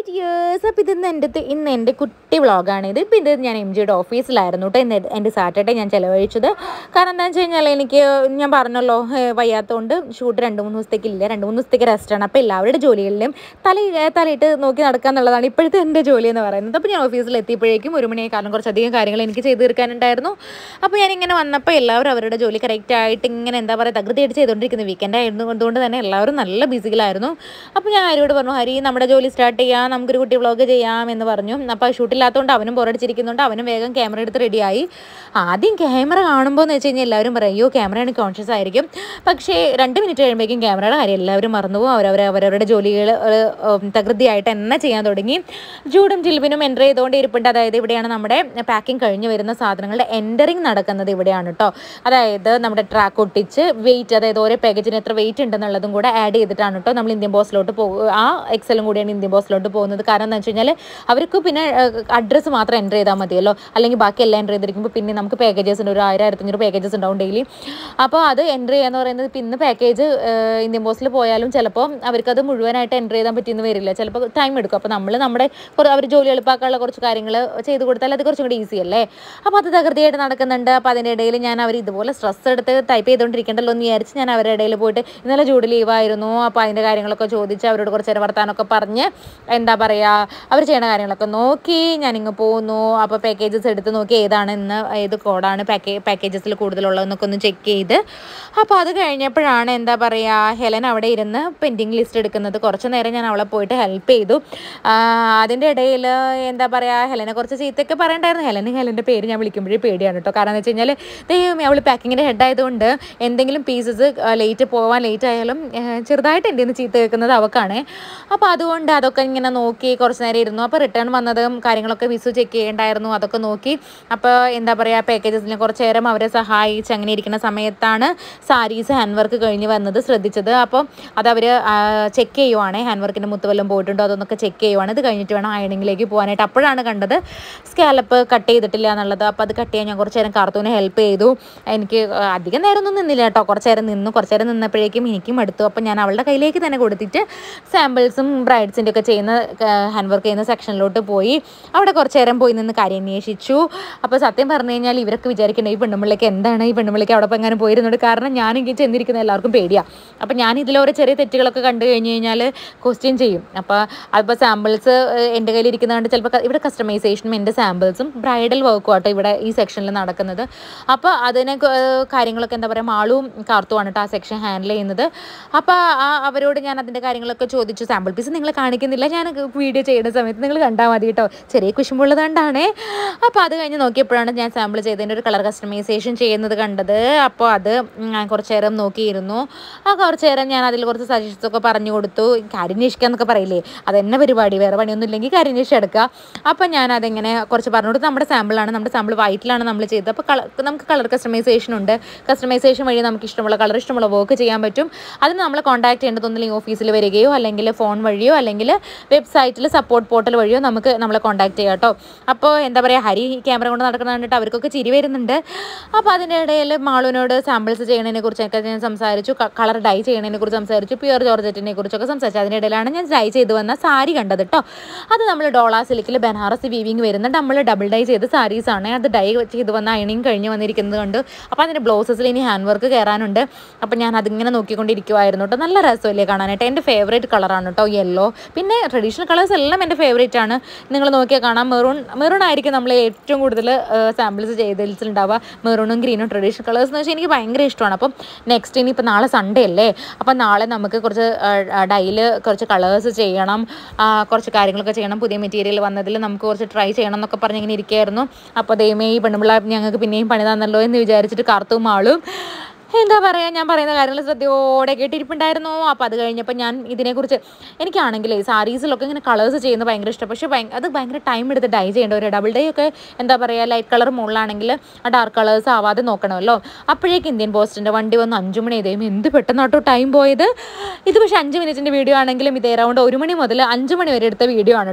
dears അപ്പോൾ ഇതിന്ന് എൻ്റെ അടുത്ത് ഇന്ന് എൻ്റെ കുട്ടി വ്ളോഗാണ് ഇത് ഇപ്പോൾ ഇത് ഞാൻ എം ജിയുടെ ഓഫീസിലായിരുന്നു കേട്ടോ ഇന്ന് എൻ്റെ സാറ്റർഡേ ഞാൻ ചിലവഴിച്ചത് കാരണം എന്താണെന്ന് വെച്ച് കഴിഞ്ഞാൽ എനിക്ക് ഞാൻ പറഞ്ഞല്ലോ ഏഹ് വയ്യാത്തതുകൊണ്ട് ഷൂട്ട് രണ്ട് മൂന്ന് ദിവസത്തേക്ക് ഇല്ല രണ്ട് മൂന്ന് ദിവസത്തേക്ക് റെസ്റ്റാണ് അപ്പോൾ എല്ലാവരുടെ ജോലികളിലും തല തലയിട്ട് നോക്കി നടക്കുക എന്നുള്ളതാണ് ഇപ്പോഴത്തെ എൻ്റെ ജോലി എന്ന് പറയുന്നത് അപ്പോൾ ഞാൻ ഓഫീസിൽ എത്തിയപ്പോഴേക്കും ഒരു മണിയായി കാരണം കുറച്ചധികം കാര്യങ്ങൾ എനിക്ക് ചെയ്ത് തീർക്കാനുണ്ടായിരുന്നു അപ്പോൾ ഞാനിങ്ങനെ വന്നപ്പോൾ എല്ലാവരും അവരുടെ ജോലി കറക്റ്റ് ആയിട്ട് ഇങ്ങനെ എന്താ പറയുക തകൃതിയായിട്ട് ചെയ്തുകൊണ്ടിരിക്കുന്നത് വീക്കെൻഡ് ആയിരുന്നു അതുകൊണ്ട് തന്നെ എല്ലാവരും നല്ല ബിസിയിലായിരുന്നു അപ്പോൾ ഞാൻ ആരോട് പറഞ്ഞു ഹരി നമ്മുടെ ജോലി സ്റ്റാർട്ട് ചെയ്യാം നമുക്കൊരു കുട്ടി വ്ളോഗ് ചെയ്യാം എന്ന് പറഞ്ഞു അപ്പോൾ ഷൂട്ടില്ലാത്തതുകൊണ്ട് അവനും ബോറടിച്ചിരിക്കുന്നുണ്ട് അവനും വേഗം ക്യാമറ എടുത്ത് റെഡിയായി ആദ്യം ക്യാമറ കാണുമ്പോൾ എന്ന് വെച്ച് കഴിഞ്ഞാൽ എല്ലാവരും പറയും അയ്യോ ക്യാമറയാണ് കോൺഷ്യസ് ആയിരിക്കും പക്ഷേ രണ്ട് മിനിറ്റ് കഴിയുമ്പോഴേക്കും ക്യാമറയുടെ കാര്യം എല്ലാവരും മറന്നുപോകും അവരവർ അവരവരുടെ ജോലികൾ തകൃതിയായിട്ട് തന്നെ ചെയ്യാൻ തുടങ്ങി ജൂഡും ജിൽബിനും എൻ്റർ ചെയ്തുകൊണ്ട് ഇരിപ്പുണ്ട് അതായത് ഇവിടെയാണ് നമ്മുടെ പാക്കിംഗ് കഴിഞ്ഞ് വരുന്ന സാധനങ്ങളുടെ എൻ്ററിങ് നടക്കുന്നത് ഇവിടെയാണ് കേട്ടോ അതായത് നമ്മുടെ ട്രാക്ക് ഒട്ടിച്ച് വെയിറ്റ് അതായത് ഓരോ പാക്കേജിന് എത്ര വെയിറ്റ് ഉണ്ടെന്നുള്ളതും കൂടെ ആഡ് ചെയ്തിട്ടാണ് കേട്ടോ നമ്മൾ ഇന്ത്യൻ ബോസിലോട്ട് പോകും ആ എക്സലും കൂടിയാണ് ഇന്ത്യൻ ബോസിലോട്ട് പോകുന്നത് കാരണം എന്താ വെച്ച് കഴിഞ്ഞാൽ അവർക്ക് പിന്നെ അഡ്രസ്സ് മാത്രം എൻ്റർ ചെയ്താൽ മതിയല്ലോ അല്ലെങ്കിൽ ബാക്കി എല്ലാം എൻ്റർ ചെയ്തിരിക്കുമ്പോൾ പിന്നെ നമുക്ക് പാക്കേജസ് ഉണ്ട് ഒരു ആയിരം ആയിരത്തഞ്ഞൂറ് പാക്കേജസ് ഉണ്ടാവും ഡെയിലി അപ്പോൾ അത് എൻ്റർ ചെയ്യാന്ന് പറയുന്നത് പിന്നെ പാക്കേജ് ഇന്ത്യൻ പോസ്റ്റിൽ പോയാലും ചിലപ്പോൾ അവർക്കത് മുഴുവനായിട്ട് എൻ്റർ ചെയ്താൻ പറ്റിയെന്ന് വരില്ല ചിലപ്പോൾ ടൈം എടുക്കും അപ്പോൾ നമ്മൾ നമ്മുടെ അവർ ജോലി എളുപ്പമാക്കാനുള്ള കുറച്ച് കാര്യങ്ങൾ ചെയ്ത് കൊടുത്താൽ അത് കുറച്ചും കൂടി ഈസി അല്ലേ അപ്പോൾ അത് തകൃതിയായിട്ട് നടക്കുന്നുണ്ട് അപ്പോൾ അതിൻ്റെ ഇടയിൽ ഞാൻ അവർ ഇതുപോലെ സ്ട്രെസ് എടുത്ത് ടൈപ്പ് ചെയ്തുകൊണ്ടിരിക്കണ്ടല്ലോ എന്ന് വിചാരിച്ച് ഞാൻ അവരുടെ ഇടയിൽ പോയിട്ട് ഇന്നലെ ജൂഡ് ലീവായിരുന്നു അപ്പോൾ അതിൻ്റെ കാര്യങ്ങളൊക്കെ ചോദിച്ച് അവരോട് കുറച്ച് നേരം വർത്താനമൊക്കെ പറഞ്ഞ് എന്താ പറയുക അവർ ചെയ്യുന്ന കാര്യങ്ങളൊക്കെ നോക്കി ഞാനിങ്ങ് പോകുന്നു അപ്പോൾ പാക്കേജസ് എടുത്ത് നോക്കി ഏതാണ് ഇന്ന് ഏത് കോഡാണ് പാക്കേ പാക്കേജസിൽ കൂടുതലുള്ളതെന്നൊക്കെ ഒന്ന് ചെക്ക് ചെയ്ത് അപ്പോൾ അത് കഴിഞ്ഞപ്പോഴാണ് എന്താ പറയുക ഹെലൻ അവിടെ ഇരുന്ന് പെൻഡിങ് ലിസ്റ്റ് എടുക്കുന്നത് കുറച്ച് നേരം ഞാൻ അവളെ പോയിട്ട് ഹെൽപ്പ് ചെയ്തു അതിൻ്റെ ഇടയിൽ എന്താ പറയുക ഹെലനെ കുറച്ച് ചീത്തയൊക്കെ പറയണ്ടായിരുന്നു ഹെലന് ഹെലൻ്റെ പേര് ഞാൻ വിളിക്കുമ്പോഴേ പേടിയാണ് കേട്ടോ കാരണം എന്ന് വെച്ച് കഴിഞ്ഞാൽ ദൈവമേ അവൾ പാക്കിങ്ങിൻ്റെ ഹെഡ് ആയതുകൊണ്ട് എന്തെങ്കിലും പീസസ് ലേറ്റ് പോകാൻ ലേറ്റ് ആയാലും ചെറുതായിട്ട് എൻ്റെ നിന്ന് ചീത്ത കേൾക്കുന്നത് അവക്കാണ് അപ്പോൾ അതുകൊണ്ട് അതൊക്കെ ഇങ്ങനെ നോക്കി കുറച്ച് നേരം ഇരുന്നു അപ്പോൾ റിട്ടേൺ വന്നതും കാര്യങ്ങളൊക്കെ വിസു ചെക്ക് ചെയ്യേണ്ടായിരുന്നു അതൊക്കെ നോക്കി അപ്പോൾ എന്താ പറയുക പാക്കേജസിനെ കുറച്ച് നേരം അവരെ സഹായിച്ച് അങ്ങനെ ഇരിക്കുന്ന സമയത്താണ് സാരീസ് ഹാൻഡ് വർക്ക് കഴിഞ്ഞ് വന്നത് ശ്രദ്ധിച്ചത് അപ്പോൾ അത് അവർ ചെക്ക് ചെയ്യുവാണ് ഹാൻഡ് വർക്കിൻ്റെ മുത്ത് വല്ലതും പോയിട്ടുണ്ടോ അതൊന്നൊക്കെ ചെക്ക് ചെയ്യുവാണ് ഇത് കഴിഞ്ഞിട്ട് വേണം അയണിങ്ങിലേക്ക് പോകാനായിട്ട് അപ്പോഴാണ് കണ്ടത് സ്കാലപ്പ് കട്ട് ചെയ്തിട്ടില്ല എന്നുള്ളത് അപ്പോൾ അത് കട്ട് ചെയ്യാൻ ഞാൻ കുറച്ച് നേരം കാർത്തൂനെ ഹെൽപ്പ് ചെയ്തു എനിക്ക് അധികം നേരമൊന്നും നിന്നില്ല കേട്ടോ കുറച്ച് നേരം നിന്നു കുറച്ച് നേരം നിന്നപ്പോഴേക്കും എനിക്കും എടുത്തു അപ്പോൾ ഞാൻ അവളുടെ കയ്യിലേക്ക് തന്നെ കൊടുത്തിട്ട് സാമ്പിൾസും ബ്രൈഡ്സിൻ്റെ ഒക്കെ ചെയ്യുന്ന ഹാൻഡ് വർക്ക് ചെയ്യുന്ന സെക്ഷനിലോട്ട് പോയി അവിടെ കുറച്ച് നേരം പോയി നിന്ന് കാര്യം അന്വേഷിച്ചു അപ്പോൾ സത്യം പറഞ്ഞു കഴിഞ്ഞാൽ ഇവരൊക്കെ വിചാരിക്കണം ഈ പെണ്ണുമ്പിള്ളിക്ക് എന്താണ് ഈ പെണ്ണുമ്പിള്ളിക്ക് അവിടെ എങ്ങനെ പോയിരുന്നത് കാരണം ഞാൻ എനിക്ക് ചെന്നിരിക്കുന്ന എല്ലാവർക്കും പേടിയാണ് അപ്പോൾ ഞാൻ ഇതിലോരോ ചെറിയ തെറ്റുകളൊക്കെ കണ്ടു കഴിഞ്ഞ് കഴിഞ്ഞാൽ ക്വസ്റ്റ്യൻ ചെയ്യും അപ്പോൾ അപ്പോൾ സാമ്പിൾസ് എൻ്റെ കയ്യിൽ ഇരിക്കുന്നതുകൊണ്ട് ചിലപ്പോൾ ഇവിടെ കസ്റ്റമൈസേഷനും എൻ്റെ സാമ്പിൾസും ബ്രൈഡൽ വർക്കും ആട്ടോ ഇവിടെ ഈ സെക്ഷനിൽ നടക്കുന്നത് അപ്പോൾ അതിനെ കാര്യങ്ങളൊക്കെ എന്താ പറയുക മാളും കാർത്തുമാണ് കേട്ടോ ആ സെക്ഷൻ ഹാൻഡിൽ ചെയ്യുന്നത് അപ്പോൾ ആ അവരോട് ഞാൻ അതിൻ്റെ കാര്യങ്ങളൊക്കെ ചോദിച്ചു സാമ്പിൾ പീസ് നിങ്ങൾ കാണിക്കുന്നില്ല ഞാൻ വീഡിയോ ചെയ്യുന്ന സമയത്ത് നിങ്ങൾ കണ്ടാൽ മതി കേട്ടോ ചെറിയ കുശുമ്പുള്ളത് കൊണ്ടാണേ അപ്പോൾ അത് കഴിഞ്ഞ് നോക്കിയപ്പോഴാണ് ഞാൻ സാമ്പിൾ ചെയ്തതിൻ്റെ ഒരു കളർ കസ്റ്റമൈസേഷൻ ചെയ്യുന്നത് കണ്ടത് അപ്പോൾ അത് ഞാൻ കുറച്ച് നേരം നോക്കിയിരുന്നു ആ കുറച്ച് നേരം ഞാൻ അതിൽ കുറച്ച് സജഷൻസ് ഒക്കെ പറഞ്ഞു കൊടുത്തു കാര്യം അന്വേഷിക്കുക എന്നൊക്കെ പറയില്ലേ അതെന്നെ പരിപാടി വേറെ പണിയൊന്നും ഇല്ലെങ്കിൽ കാര്യം അന്വേഷിച്ച് എടുക്കുക അപ്പോൾ ഞാൻ അതിങ്ങനെ കുറച്ച് പറഞ്ഞു കൊടുത്തു നമ്മുടെ സാമ്പിളാണ് നമ്മുടെ സാമ്പിൾ വൈറ്റിലാണ് നമ്മൾ ചെയ്തത് അപ്പോൾ കളർ നമുക്ക് കളർ കസ്റ്റമൈസേഷൻ ഉണ്ട് കസ്റ്റമൈസേഷൻ വഴി നമുക്ക് ഇഷ്ടമുള്ള കളർ ഇഷ്ടമുള്ള വർക്ക് ചെയ്യാൻ പറ്റും അതിന് നമ്മൾ കോൺടാക്ട് ചെയ്യേണ്ടതൊന്നില്ലെങ്കിൽ ഓഫീസിൽ വരികയോ അല്ലെങ്കിൽ ഫോൺ വഴിയോ അല്ലെങ്കിൽ വെബ്സൈറ്റിൽ സപ്പോർട്ട് പോർട്ടൽ വഴിയോ നമുക്ക് നമ്മളെ കോൺടാക്ട് ചെയ്യാം കേട്ടോ അപ്പോൾ എന്താ പറയുക ഹരി ക്യാമറ കൊണ്ട് നടക്കുന്നത് കണ്ടിട്ട് അവർക്കൊക്കെ ചിരി വരുന്നുണ്ട് അപ്പോൾ അതിൻ്റെ ഇടയിൽ മാളുവിനോട് സാമ്പിൾസ് ചെയ്യണതിനെ കുറിച്ചൊക്കെ ഞാൻ സംസാരിച്ചു കളർ ഡൈ ചെയ്യണതിനെ കുറിച്ച് സംസാരിച്ചു പ്യുവർ ജോർജറ്റിനെ കുറിച്ചൊക്കെ സംസാരിച്ചു അതിൻ്റെ ഇടയിലാണ് ഞാൻ ഡൈ ചെയ്ത് വന്ന സാരി കണ്ടത് കേട്ടോ അത് നമ്മൾ ഡോളാ സിലിക്കിൽ ബനാറസ് വീവിങ് വരുന്ന നമ്മൾ ഡബിൾ ഡൈ ചെയ്ത സാരീസാണ് അത് ഡൈ ചെയ്ത് വന്ന അയണിങ് കഴിഞ്ഞ് വന്നിരിക്കുന്നത് കൊണ്ട് അപ്പോൾ അതിൻ്റെ ബ്ലൗസസിൽ ഇനി ഹാൻഡ് വർക്ക് കയറാനുണ്ട് അപ്പോൾ ഞാൻ അതിങ്ങനെ നോക്കിക്കൊണ്ടിരിക്കുമായിരുന്നു കേട്ടോ നല്ല രസമല്ലേ കാണാനായിട്ട് എൻ്റെ ഫേവറേറ്റ് കളറാണ് കേട്ടോ യെല്ലോ പിന്നെ ട്രഡീഷണൽ കളേഴ്സ് എല്ലാം എൻ്റെ ഫേവറേറ്റ് ആണ് നിങ്ങൾ നോക്കിയാൽ കാണാം മെറൂൺ മെറൂൺ ആയിരിക്കും നമ്മൾ ഏറ്റവും കൂടുതൽ സാമ്പിൾസ് ചെയ്തതിലുണ്ടാവുക മെറൂണും ഗ്രീനും ട്രഡീഷണൽ കളേഴ്സ് എന്ന് വെച്ചാൽ എനിക്ക് ഭയങ്കര ഇഷ്ടമാണ് അപ്പം നെക്സ്റ്റ് ഇനി ഇപ്പോൾ നാളെ സൺഡേ അല്ലേ അപ്പം നാളെ നമുക്ക് കുറച്ച് ഡൈയിൽ കുറച്ച് കളേഴ്സ് ചെയ്യണം കുറച്ച് കാര്യങ്ങളൊക്കെ ചെയ്യണം പുതിയ മെറ്റീരിയൽ വന്നതിൽ നമുക്ക് കുറച്ച് ട്രൈ ചെയ്യണം എന്നൊക്കെ പറഞ്ഞ് ഇങ്ങനെ ഇരിക്കുകയായിരുന്നു അപ്പോൾ ദൈവമേ ഈ പെണ്ണുപിള്ള ഞങ്ങൾക്ക് പിന്നെയും പണി തന്നല്ലോ എന്ന് വിചാരിച്ചിട്ട് കറുത്തും ആളും എന്താ പറയുക ഞാൻ പറയുന്ന കാര്യങ്ങൾ ശ്രദ്ധയോടെ കേട്ടിരിപ്പുണ്ടായിരുന്നു അപ്പോൾ അത് കഴിഞ്ഞപ്പോൾ ഞാൻ ഇതിനെക്കുറിച്ച് എനിക്കാണെങ്കിലേ സാരീസിലൊക്കെ ഇങ്ങനെ കളേഴ്സ് ചെയ്യുന്നത് ഭയങ്കര ഇഷ്ടം പക്ഷേ അത് ഭയങ്കര ടൈം എടുത്ത് ഡൈ ചെയ്യേണ്ട ഒരു ഡബിൾ ഡേ ഒക്കെ എന്താ പറയുക ലൈറ്റ് കളർ മുകളിലാണെങ്കിൽ ആ ഡാർക്ക് കളേഴ്സ് ആവാതെ നോക്കണമല്ലോ അപ്പോഴേക്ക് ഇന്ത്യൻ പോസ്റ്റിൻ്റെ വണ്ടി വന്ന് അഞ്ചു മണി ഇതേയും എന്ത് പെട്ടെന്നാട്ടോ ടൈം പോയത് ഇത് പക്ഷേ അഞ്ച് മിനിറ്റിൻ്റെ വീഡിയോ ആണെങ്കിലും ഇത് അറൗണ്ട് ഒരു മണി മുതൽ അഞ്ച് മണി വരെ എടുത്ത വീഡിയോ ആണ് കേട്ടോ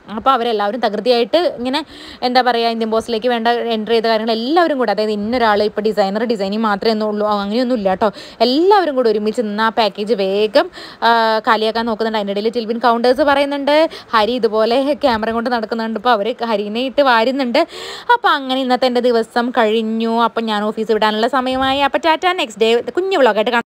അപ്പോൾ അവരെല്ലാവരും തകൃതിയായിട്ട് ഇങ്ങനെ എന്താ പറയുക ഇന്ത്യൻ പോസ്റ്റിലേക്ക് വേണ്ട എൻട്രി ചെയ്ത കാര്യങ്ങൾ എല്ലാവരും കൂടെ അതായത് ഇന്നൊരാൾ ഇപ്പോൾ ഡിസൈനർ ഡിസൈനിങ് മാത്രമേ ഒന്നും ഉള്ളൂ അങ്ങനെയൊന്നും ഇല്ല കേട്ടോ എല്ലാവരും കൂടെ ഒരുമിച്ച് നിന്ന് ആ പാക്കേജ് വേഗം ആ, കാലിയാക്കാൻ നോക്കുന്നുണ്ട് അതിൻ്റെ ഇടയിൽ ടിൽബിൻ കൗണ്ടേഴ്സ് പറയുന്നുണ്ട് ഹരി ഇതുപോലെ ക്യാമറ കൊണ്ട് നടക്കുന്നുണ്ട് അപ്പോൾ അവർ ഹരിനെ ഇട്ട് വാരുന്നുണ്ട് അപ്പോൾ അങ്ങനെ ഇന്നത്തെ എൻ്റെ ദിവസം കഴിഞ്ഞു അപ്പം ഞാൻ ഓഫീസ് വിടാനുള്ള സമയമായി അപ്പോൾ ടാറ്റ നെക്സ്റ്റ് ഡേ കുഞ്ഞു വ്ളോഗായിട്ട് കാണാം